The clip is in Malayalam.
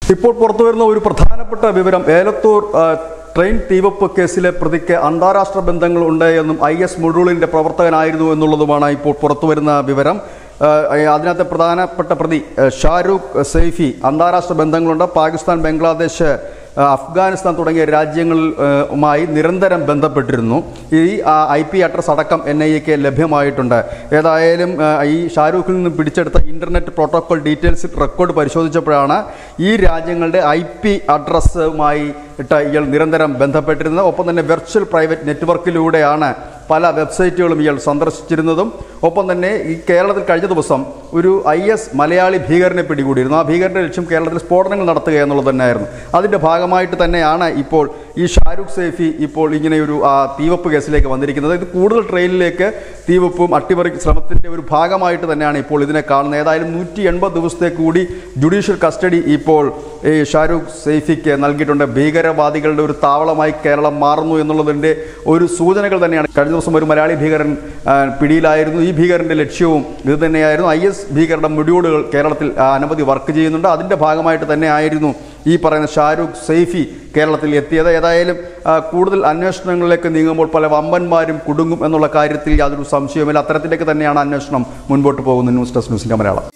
ഇപ്പോൾ പുറത്തുവരുന്ന ഒരു പ്രധാനപ്പെട്ട വിവരം ഏലത്തൂർ ആ, ട്രെയിൻ തീവപ്പ് കേസിലെ പ്രതിക്ക് അന്താരാഷ്ട്ര ബന്ധങ്ങൾ ഉണ്ട് എന്നും ഐ എസ് മുഴുളിന്റെ പ്രവർത്തകനായിരുന്നു എന്നുള്ളതുമാണ് ഇപ്പോൾ പുറത്തുവരുന്ന വിവരം ആ, അതിനകത്ത് പ്രധാനപ്പെട്ട പ്രതി ആ, ഷാരൂഖ് സെയ്ഫി അന്താരാഷ്ട്ര ബന്ധങ്ങളുണ്ട് പാകിസ്ഥാൻ ബംഗ്ലാദേശ് ആ, അഫ്ഗാനിസ്ഥാൻ തുടങ്ങിയ രാജ്യങ്ങളുമായി നിരന്തരം ബന്ധപ്പെട്ടിരുന്നു ഈ ഐ പി അഡ്രസ് അടക്കം എൻ ഐ എക്ക് ലഭ്യമായിട്ടുണ്ട് ഏതായാലും ആ, ഈ ഷാരൂഖിൽ നിന്നും പിടിച്ചെടുത്ത ഇന്റർനെറ്റ് പ്രോട്ടോകോൾ ഡീറ്റെയിൽസ് റെക്കോർഡ് പരിശോധിച്ചപ്പോഴാണ് ഈ രാജ്യങ്ങളുടെ ഐ പി അഡ്രസ്സുമായി ഇട്ട് ഇയാൾ നിരന്തരം ബന്ധപ്പെട്ടിരുന്നത് ഒപ്പം തന്നെ വെർച്വൽ പ്രൈവറ്റ് നെറ്റ്വർക്കിലൂടെയാണ് പല വെബ്സൈറ്റുകളും ഇയാൾ സന്ദർശിച്ചിരുന്നതും ഒപ്പം തന്നെ ഈ കേരളത്തിൽ കഴിഞ്ഞ ദിവസം ഒരു ഐ എസ് മലയാളി ഭീകരനെ പിടികൂടിയിരുന്നു ആ ഭീകരന്റെ ലക്ഷ്യം കേരളത്തിൽ സ്ഫോടനങ്ങൾ നടത്തുക എന്നുള്ളത് തന്നെയായിരുന്നു അതിന്റെ ഭാഗമായിട്ട് തന്നെയാണ് ഇപ്പോൾ ഈ ഷാരൂഖ് സൈഫി ഇപ്പോൾ ഇങ്ങനെ ഒരു ആ, തീവപ്പ് കേസിലേക്ക് വന്നിരിക്കുന്നത് ഇത് കൂടുതൽ ട്രെയിനിലേക്ക് തീവപ്പും അട്ടിമറി ശ്രമത്തിന്റെ ഒരു ഭാഗമായിട്ട് തന്നെയാണ് ഇപ്പോൾ ഇതിനെ കാണുന്നത് ഏതായാലും നൂറ്റി എൺപത് ദിവസത്തേക്ക് കൂടി ജുഡീഷ്യൽ കസ്റ്റഡി ഇപ്പോൾ ഈ ഷാരൂഖ് സൈഫിക്ക് നൽകിയിട്ടുണ്ട് ഭീകരവാദികളുടെ ഒരു താവളമായി കേരളം മാറുന്നു എന്നുള്ളതിന്റെ ഒരു സൂചനകൾ തന്നെയാണ് കഴിഞ്ഞ ദിവസം ഒരു മലയാളി ഭീകരൻ ആ, പിടിയിലായിരുന്നു ഈ ഭീകരന്റെ ലക്ഷ്യവും ഇത് തന്നെയായിരുന്നു ഐ എസ് ഭീകരരുടെ മുടിയോടുകൾ കേരളത്തിൽ ആ, അനവധി വർക്ക് ചെയ്യുന്നുണ്ട് അതിന്റെ ഭാഗമായിട്ട് തന്നെ ആയിരുന്നു ഈ പറയുന്ന ഷാരൂഖ് സൈഫി കേരളത്തിൽ എത്തിയത് ഏതായാലും ആ, കൂടുതൽ അന്വേഷണങ്ങളിലേക്ക് നീങ്ങുമ്പോൾ പല വമ്പന്മാരും കുടുങ്ങും എന്നുള്ള കാര്യത്തിൽ യാതൊരു സംശയവുമില്ല അത്തരത്തിലേക്ക് തന്നെയാണ് അന്വേഷണം മുൻപോട്ട് പോകുന്നത് ന്യൂസ് ഡെസ്ക് ന്യൂസിന്റെ മലയാളം